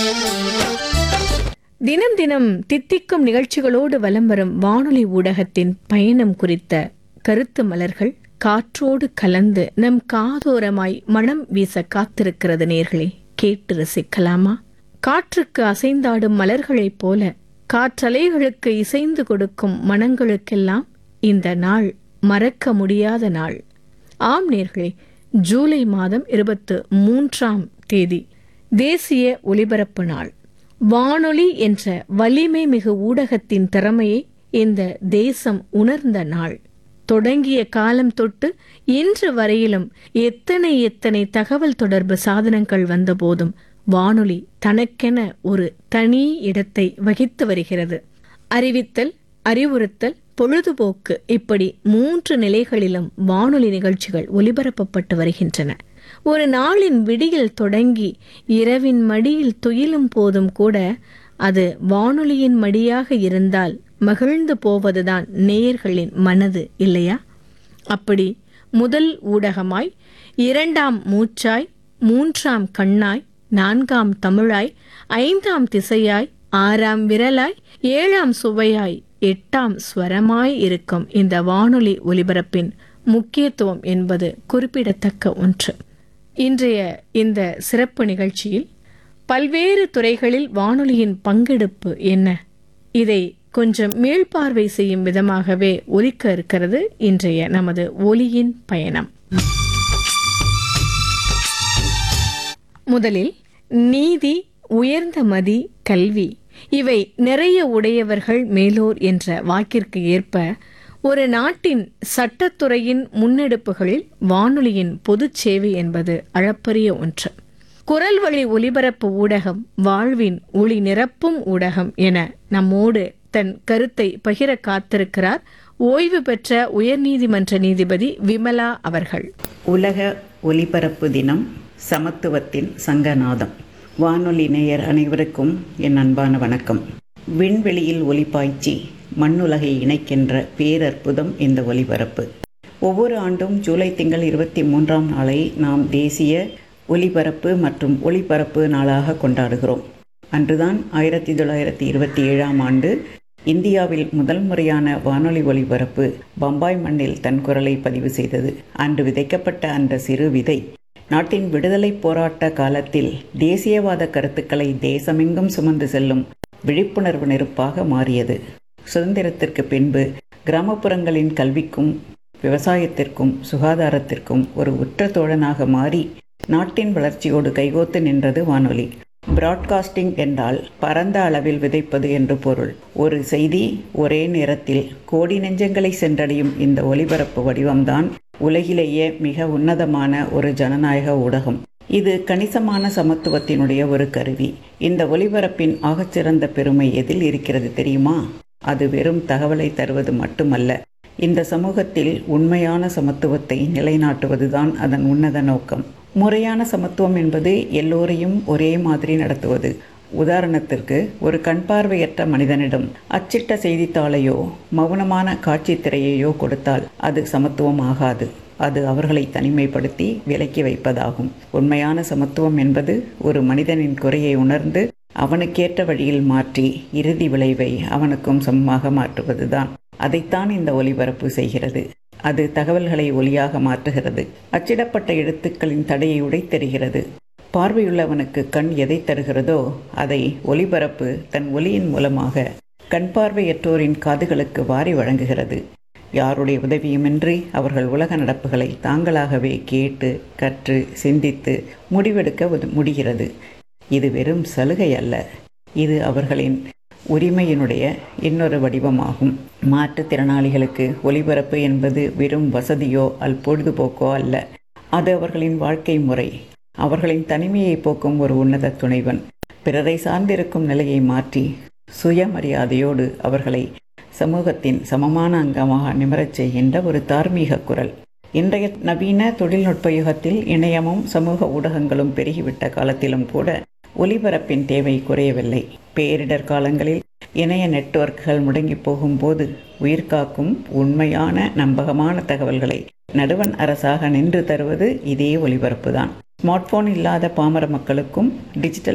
தினம் தினம் தித்திக்கும் நிகழ்ச்சிகளோடு வலம் வரும் வானொலி ஊடகத்தின் பயணம் குறித்த கருத்து மலர்கள் காற்றோடு கலந்து நம் காதோரமாய் மனம் வீச காத்திருக்கிறது நேர்களே கேட்டு ரசிக்கலாமா காற்றுக்கு அசைந்தாடும் மலர்களைப் போல காற்றலைகளுக்கு இசைந்து கொடுக்கும் மனங்களுக்கெல்லாம் இந்த நாள் மறக்க முடியாத நாள் ஆம் நேர்களே ஜூலை மாதம் இருபத்து மூன்றாம் தேதி தேசிய ஒலிபரப்பு நாள் வானொலி என்ற வலிமை மிகு ஊடகத்தின் திறமையை இந்த தேசம் உணர்ந்த நாள் தொடங்கிய காலம் தொட்டு இன்று வரையிலும் எத்தனை எத்தனை தகவல் தொடர்பு சாதனங்கள் வந்தபோதும் வானொலி தனக்கென ஒரு தனி இடத்தை வகித்து வருகிறது அறிவித்தல் அறிவுறுத்தல் பொழுதுபோக்கு இப்படி மூன்று நிலைகளிலும் வானொலி நிகழ்ச்சிகள் ஒலிபரப்பப்பட்டு வருகின்றன ஒரு நாளின் விடியில் தொடங்கி இரவின் மடியில் துயிலும் போதும் கூட அது வானொலியின் மடியாக இருந்தால் மகிழ்ந்து போவதுதான் நேயர்களின் மனது இல்லையா அப்படி முதல் ஊடகமாய் இரண்டாம் மூச்சாய் மூன்றாம் கண்ணாய் நான்காம் தமிழாய் ஐந்தாம் திசையாய் ஆறாம் விரலாய் ஏழாம் சுவையாய் எட்டாம் ஸ்வரமாய் இருக்கும் இந்த வானொலி ஒலிபரப்பின் முக்கியத்துவம் என்பது குறிப்பிடத்தக்க ஒன்று இன்றைய இந்த சிறப்பு நிகழ்ச்சியில் பல்வேறு துறைகளில் வானொலியின் பங்கெடுப்பு என்ன இதை கொஞ்சம் மீள்பார்வை செய்யும் விதமாகவே ஒலிக்க இருக்கிறது இன்றைய நமது ஒலியின் பயணம் முதலில் நீதி உயர்ந்த மதி கல்வி இவை நிறைய உடையவர்கள் மேலோர் என்ற வாக்கிற்கு ஏற்ப ஒரு நாட்டின் சட்டத்துறையின் முன்னெடுப்புகளில் வானொலியின் பொதுச் சேவை என்பது அளப்பரிய ஒன்று குரல் வழி ஒலிபரப்பு ஊடகம் வாழ்வின் ஒளி நிரப்பும் ஊடகம் என நம்மோடு தன் கருத்தை பகிர காத்திருக்கிறார் ஓய்வு பெற்ற உயர்நீதிமன்ற நீதிபதி விமலா அவர்கள் உலக ஒலிபரப்பு தினம் சமத்துவத்தின் சங்கநாதம் வானொலி நேயர் அனைவருக்கும் என் அன்பான வணக்கம் விண்வெளியில் ஒலிபாய்ச்சி மண்ணுலகை இணைக்கின்ற பேரற்புதம் இந்த ஒலிபரப்பு ஒவ்வொரு ஆண்டும் ஜூலை திங்கள் இருபத்தி மூன்றாம் நாளை நாம் தேசிய ஒலிபரப்பு மற்றும் ஒளிபரப்பு நாளாக கொண்டாடுகிறோம் அன்றுதான் ஆயிரத்தி தொள்ளாயிரத்தி இருபத்தி ஏழாம் ஆண்டு இந்தியாவில் முதல் முறையான வானொலி ஒலிபரப்பு பம்பாய் மண்ணில் தன் குரலை பதிவு செய்தது அன்று விதைக்கப்பட்ட அந்த சிறு விதை நாட்டின் விடுதலை போராட்ட காலத்தில் தேசியவாத கருத்துக்களை தேசமெங்கும் சுமந்து செல்லும் விழிப்புணர்வு நெருப்பாக மாறியது சுதந்திரத்திற்கு பின்பு கிராமப்புறங்களின் கல்விக்கும் விவசாயத்திற்கும் சுகாதாரத்திற்கும் ஒரு உற்ற தோழனாக மாறி நாட்டின் வளர்ச்சியோடு கைகோத்து நின்றது வானொலி பிராட்காஸ்டிங் என்றால் பரந்த அளவில் விதைப்பது என்று பொருள் ஒரு செய்தி ஒரே நேரத்தில் கோடி நெஞ்சங்களை சென்றடையும் இந்த ஒலிபரப்பு வடிவம்தான் உலகிலேயே மிக உன்னதமான ஒரு ஜனநாயக ஊடகம் இது கணிசமான சமத்துவத்தினுடைய ஒரு கருவி இந்த ஒலிபரப்பின் ஆகச்சிறந்த பெருமை எதில் இருக்கிறது தெரியுமா அது வெறும் தகவலை தருவது மட்டுமல்ல இந்த சமூகத்தில் உண்மையான சமத்துவத்தை நிலைநாட்டுவதுதான் அதன் உன்னத நோக்கம் முறையான சமத்துவம் என்பது எல்லோரையும் ஒரே மாதிரி நடத்துவது உதாரணத்திற்கு ஒரு கண் பார்வையற்ற மனிதனிடம் அச்சிட்ட செய்தித்தாளையோ மௌனமான காட்சி திரையையோ கொடுத்தால் அது சமத்துவம் ஆகாது அது அவர்களை தனிமைப்படுத்தி விலக்கி வைப்பதாகும் உண்மையான சமத்துவம் என்பது ஒரு மனிதனின் குறையை உணர்ந்து அவனுக்கேற்ற வழியில் மாற்றி இறுதி விளைவை அவனுக்கும் சமமாக மாற்றுவதுதான் அதைத்தான் இந்த ஒலிபரப்பு செய்கிறது அது தகவல்களை ஒலியாக மாற்றுகிறது அச்சிடப்பட்ட எழுத்துக்களின் தடையை உடைத்தெறுகிறது பார்வையுள்ளவனுக்கு கண் எதை தருகிறதோ அதை ஒலிபரப்பு தன் ஒலியின் மூலமாக கண் பார்வையற்றோரின் காதுகளுக்கு வாரி வழங்குகிறது யாருடைய உதவியுமின்றி அவர்கள் உலக நடப்புகளை தாங்களாகவே கேட்டு கற்று சிந்தித்து முடிவெடுக்க முடிகிறது இது வெறும் சலுகை அல்ல இது அவர்களின் உரிமையினுடைய இன்னொரு வடிவமாகும் மாற்றுத்திறனாளிகளுக்கு ஒலிபரப்பு என்பது வெறும் வசதியோ அல் பொழுதுபோக்கோ அல்ல அது அவர்களின் வாழ்க்கை முறை அவர்களின் தனிமையை போக்கும் ஒரு உன்னத துணைவன் பிறரை சார்ந்திருக்கும் நிலையை மாற்றி சுயமரியாதையோடு அவர்களை சமூகத்தின் சமமான அங்கமாக நிமரச் செய்கின்ற ஒரு தார்மீக குரல் இன்றைய நவீன தொழில்நுட்ப யுகத்தில் இணையமும் சமூக ஊடகங்களும் பெருகிவிட்ட காலத்திலும் கூட ஒலிபரப்பின் தேவை குறையவில்லை பேரிடர் காலங்களில் இணைய நெட்வொர்க்குகள் முடங்கி போகும்போது உயிர்காக்கும் உண்மையான நம்பகமான தகவல்களை நடுவன் அரசாக நின்று தருவது இதே ஒலிபரப்பு தான் ஸ்மார்ட் போன் இல்லாத பாமர மக்களுக்கும் டிஜிட்டல்